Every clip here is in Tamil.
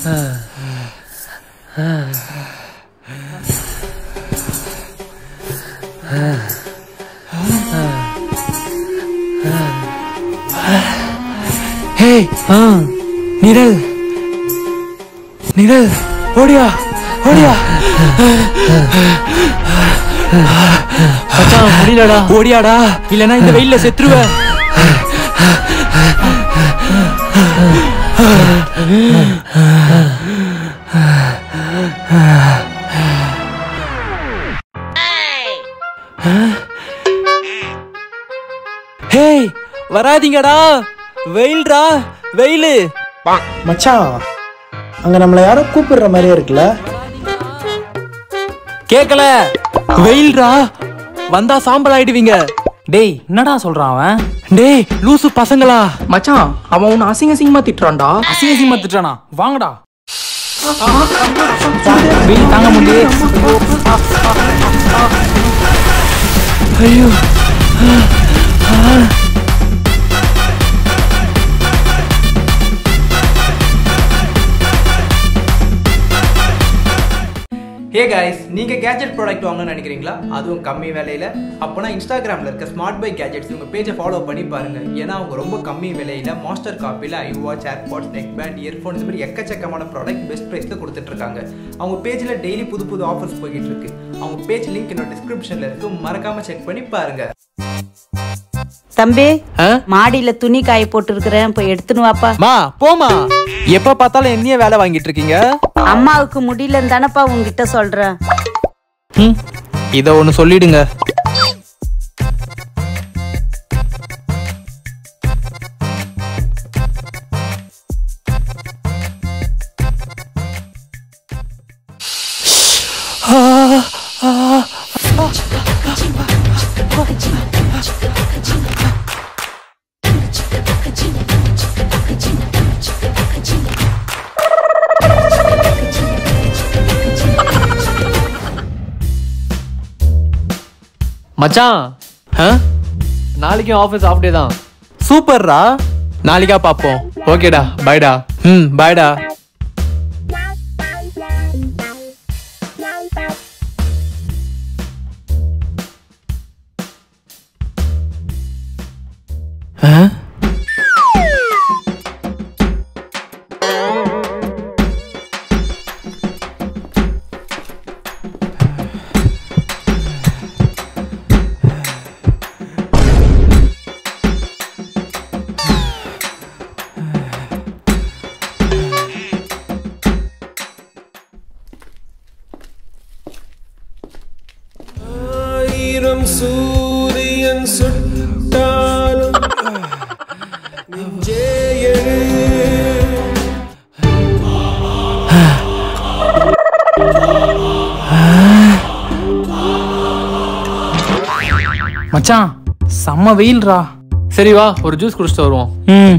ஹே ஆ நிரல் நிரல் ஓடியா ஓடியா மச்சான் முடியலடா ஓடியாடா இல்லனா இந்த வெயில்ல செத்துருவ ஹேய் வராதீங்கடா வெயில்டா வெயிலு மச்சான் அங்க நம்மள யாரோ கூப்பிடுற மாதிரியே இருக்குல்ல கேக்கல வெயில்டா வந்தா சாம்பல் ஆயிடுவீங்க டேய் என்னடா சொல்றான் அவன் டேய் லூசு பசங்களா மச்சான் அவன் உன்னை அசிங்க அசிங்கமா திட்டுறான்டா அசிங்க அசிங்கமா திட்டுறானா வாங்கடா வெயில் தாங்க முடியல ஐயோ ஹே guys நீங்க கேஜெட் ப்ராடக்ட் வாங்கணும்னு நினைக்கிறீங்களா அதுவும் கம்மி விலையில அப்போனா இன்ஸ்டாகிராம்ல இருக்க ஸ்மார்ட் பை கேஜெட்ஸ் உங்க பேஜை ஃபாலோ பண்ணி பாருங்க ஏன்னா அவங்க ரொம்ப கம்மி விலையில மாஸ்டர் காப்பியில் I watch airpods neck band earphone இந்த மாதிரி எக்கச்சக்கமான ப்ராடக்ட் பெஸ்ட் ப்ரைஸ்ல கொடுத்துட்டு இருக்காங்க அவங்க பேஜ்ல டெய்லி புது புது ஆஃபர்ஸ் போய்கிட்டு இருக்கு அவங்க பேஜ் லிங்க் என்னோட டிஸ்கிரிப்ஷன்ல இருக்கு மறக்காம செக் பண்ணி பாருங்க தம்பி ஆ? மாடியில துணி காய போட்டு இருக்கிறேன் போய் எடுத்துன்னு வாப்பா மா போமா எப்ப பார்த்தாலும் என்னைய வேலை வாங்கிட்டு இருக்கீங்க அம்மாவுக்கு முடியலன்னு தானப்பா உங்ககிட்ட சொல்றேன் ம், இத ஒண்ணு சொல்லிடுங்க மச்சான் ஆ? நாளைக்கும் ஆஃபீஸ் ஆஃப் டே தான் சூப்பர்ரா நாளைக்கா பாப்போம் ஓகேடா பாய்டா ம் பாய்டா ஆ? ஆயிரம் சூரியன் சுட்டாலும் நெஞ்சே எழு மச்சான் செம்ம வெயில்ரா சரி வா ஒரு ஜூஸ் குடிச்சிட்டு வருவோம் ம்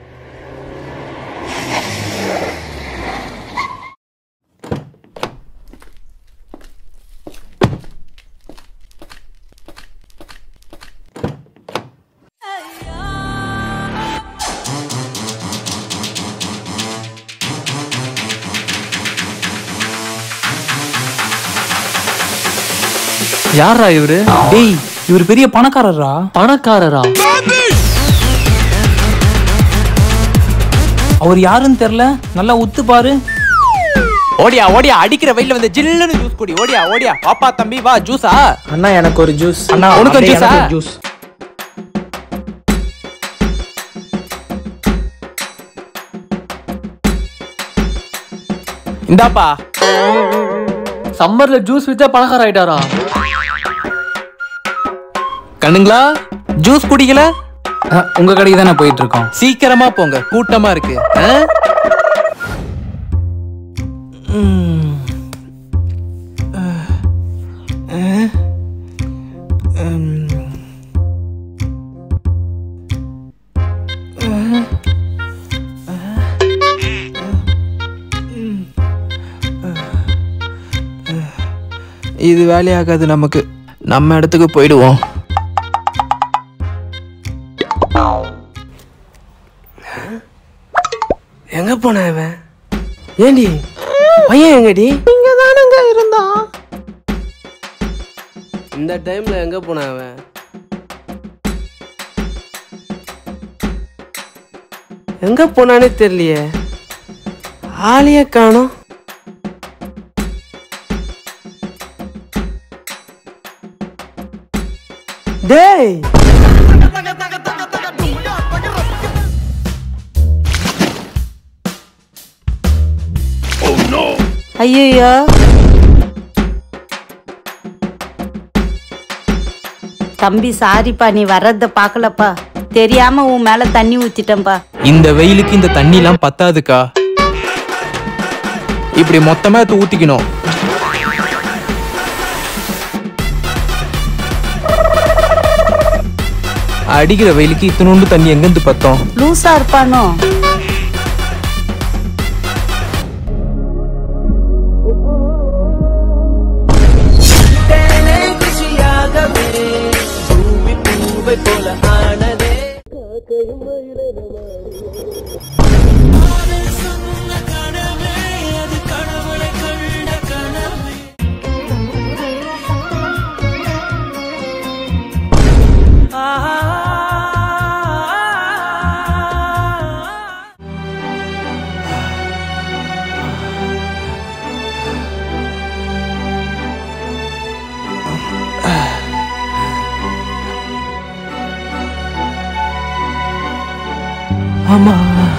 யாரா இவரு டேய் இவர் பெரிய பணக்காரரா பணக்காரரா அவர் யாருன்னு தெரியல நல்லா உத்து பாரு ஓடியா ஓடியா அடிக்கிற வெயில்ல வந்து ஜில்லுன்னு ஜூஸ் குடி ஓடியா ஓடியா பாப்பா தம்பி வா ஜூஸா அண்ணா எனக்கு ஒரு ஜூஸ் அண்ணா உனக்கு அப்படியே juice-ஆ? எனக்கு ஜூஸ் இந்தாப்பா சம்மர்ல ஜூஸ் வித்தா பணக்கார ஆயிட்டாரா கண்ணுங்களா ஜூஸ் குடிக்கல அஹ், உங்க கடைக்கு தானே போயிட்டு இருக்கோம் சீக்கிரமா போங்க கூட்டமா இருக்கு ஆ? ம். அஹ். அஹ். உம். அஹ். இது வேலையாகாது நமக்கு நம்ம இடத்துக்கு போயிடுவோம் எங்க போன இவன் ஏண்டி பையன் எங்கடி இங்க தானுங்க இருந்தான் இந்த டைம்ல எங்க போனான் அவன் எங்க போனானே தெரியலையே ஆளையே காணோம் டேய் ஐயோ தம்பி சாரிப்பா நீ வர்றத பார்க்கலப்பா தெரியாம உன் மேல தண்ணி ஊத்திட்டேன்பா இந்த வெயிலுக்கு இந்த தண்ணிலாம் பத்தாதுக்கா இப்படி மொத்தமா எடுத்து ஊத்திக்கணும் அடிக்கிற வெயிலுக்கு இத்தனோண்டு தண்ணி எங்கிருந்து பத்தோம் லூசா இருப்பானோ ஆமா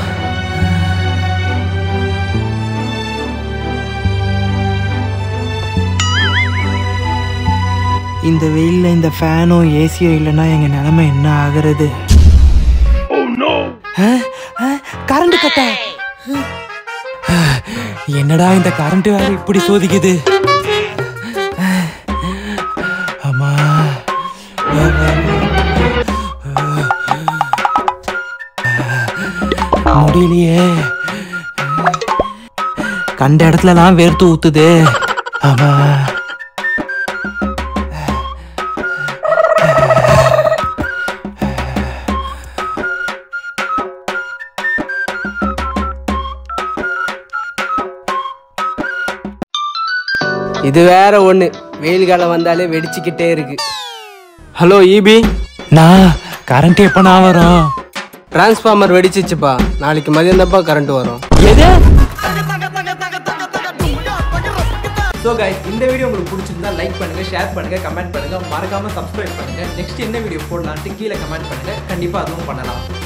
இந்த வெயில்ல இந்த ஃபேனும் ஏசியும் இல்லைன்னா எங்க நிலைமை என்ன ஆகுறது கரண்ட் கட்டா என்னடா இந்த கரண்ட் வேற இப்படி சோதிக்குது ஆமா முடியலையே கண்ட இடத்துலலாம் வேர்த்து ஊத்துது ஆமா இது வேற ஒண்ணு வெயில் காலம் வந்தாலே வெடிச்சுக்கிட்டே இருக்கு ஹலோ ஈபி நான் கரண்ட் எப்ப நான் வரும் டிரான்ஸ்ஃபார்மர் வெடிச்சிச்சுப்பா நாளைக்கு மதியம் தான்ப்பா கரண்ட் வரும் எது ஸோ கைஸ் இந்த வீடியோ உங்களுக்கு பிடிச்சிருந்தா லைக் பண்ணுங்க ஷேர் பண்ணுங்க கமெண்ட் பண்ணுங்க மறக்காம சப்ஸ்கிரைப் பண்ணுங்க நெக்ஸ்ட் என்ன வீடியோ போடலான்ட்டு கீழே கமெண்ட் பண்ணுங்க கண்டிப்பா அதுவும் பண்ணலாம்